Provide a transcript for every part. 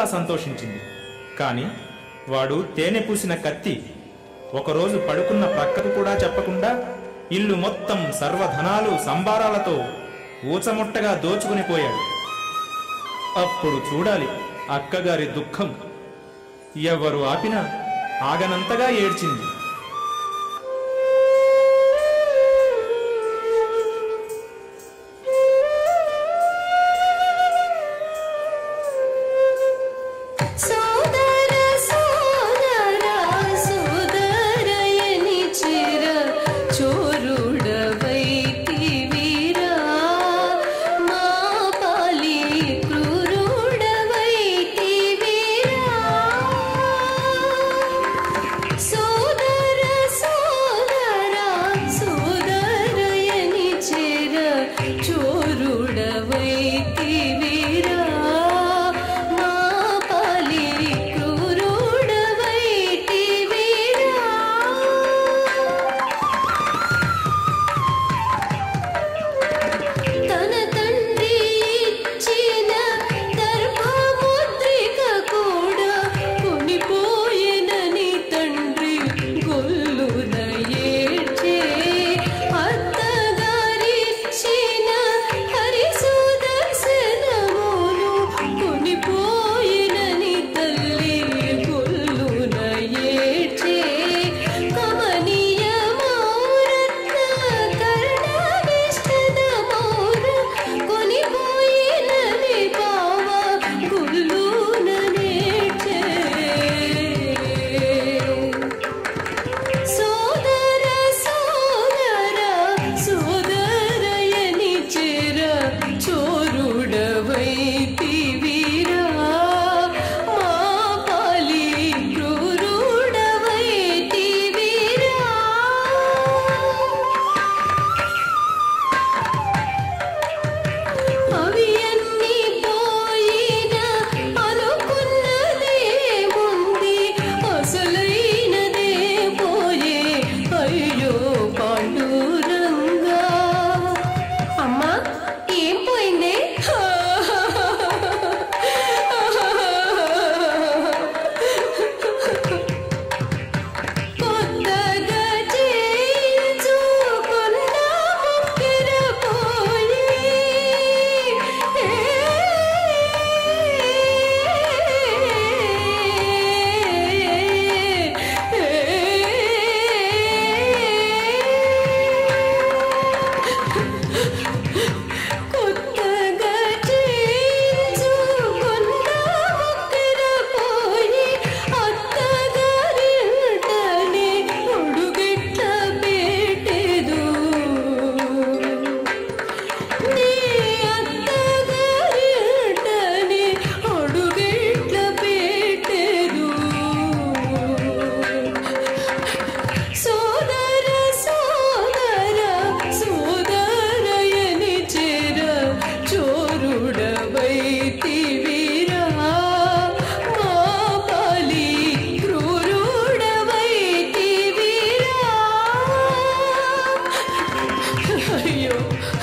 చాలా సంతోషించింది కాని వాడు తేనె పూసిన కత్తి ఒకరోజు పడుకున్న ప్రక్కకు కూడా చెప్పకుండా ఇల్లు మొత్తం సర్వధనాలు సంబారాలతో ఊచముట్టగా దోచుకుని పోయాడు అప్పుడు చూడాలి అక్కగారి దుఃఖం ఎవరు ఆపినా ఆగనంతగా ఏడ్చింది సోదర సోదర సోదరయని చిర చోరుడవైతివిరా మా పాలి క్రూరుడవైతివిరా సోదర సోదర సోదరయని చిర చోరుడవైతివిరా మా పాలి క్రూరుడవైతివిరా తన తండ్రి ఇచ్చిన దర్భముద్రిక కూడా కొనిపోయినని తండ్రి గొల్లున ఏడ్చే అత్తగారిచ్చిన హరిసుదర్శనమును కొనిపోయినని తల్లి గొల్లున ఏడ్చే కమనీయమౌరత్న కర్ణవిష్టదమౌర కొనిపోయినని బావ గొల్లున నేడ్చే సోదర సోదర సోదరయని చిర చోరుడవైతివిరా మా పాలి క్రూరుడవైతివిరా అవి అన్ని పోయిన అనుకున్నదే ముంది అసలైనదే పోయే అయ్యో పాండురంగా అమ్మా ఏం పోయిందే కొత్తగా చేయించుకున్న ముక్కెర పోయి కొత్తగా చేయించుకున్న ముక్కెర పోయి అత్తగారింటనే అడుగిట్ల పెట్టెదు నీ అత్తగారింటనే అడుగిట్ల పెట్టెదు సోదర సోదర సోదరయని చెర చోరుడవైతివిరా మా పాలి క్రూరుడవైతివిరా అయ్యో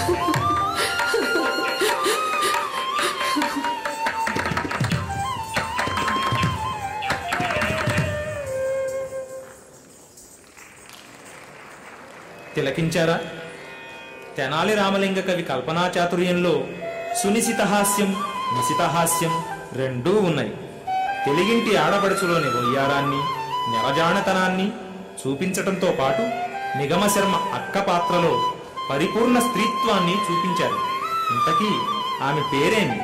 తిలకించారా తెనాలి రామలింగ కవి కల్పనా చాతుర్యంలో సునిశిత హాస్యం నిశిత హాస్యం రెండూ ఉన్నాయి తెలుగింటి ఆడపడుచులోని వయ్యారాన్ని నెరజానతనాన్ని చూపించటంతో పాటు నిగమ శర్మ అక్క పాత్రలో పరిపూర్ణ స్త్రీత్వాన్ని చూపించారు ఇంతకీ ఆమె పేరేమి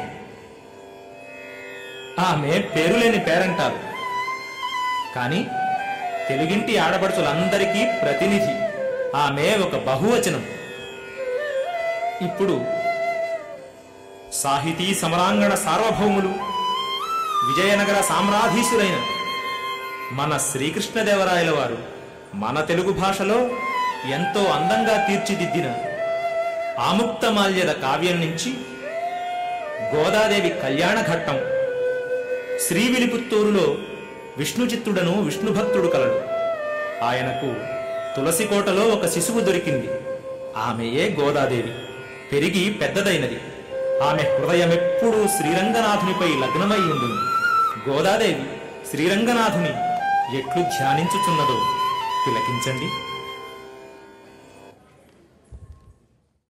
ఆమె పేరులేని పేరంటారు కానీ తెలుగింటి ఆడపడుచులందరికీ ప్రతినిధి ఆమె ఒక బహువచనం ఇప్పుడు సాహితీ సమరాంగణ సార్వభౌములు విజయనగర సామ్రాధీశులైన మన శ్రీకృష్ణదేవరాయల వారు మన తెలుగు భాషలో ఎంతో అందంగా తీర్చిదిద్దిన ఆముక్తమాల్యద కావ్యం నుంచి గోదాదేవి కళ్యాణ ఘట్టం శ్రీవిలిపుత్తూరులో విష్ణుచిత్తుడను విష్ణుభక్తుడు కలడు ఆయనకు తులసికోటలో ఒక శిశువు దొరికింది ఆమెయే గోదాదేవి పెరిగి పెద్దదైనది ఆమె హృదయమెప్పుడూ శ్రీరంగనాథునిపై లగ్నమై ఉండును గోదాదేవి శ్రీరంగనాథుని ఎట్లు ధ్యానించుచున్నదో తిలకించండి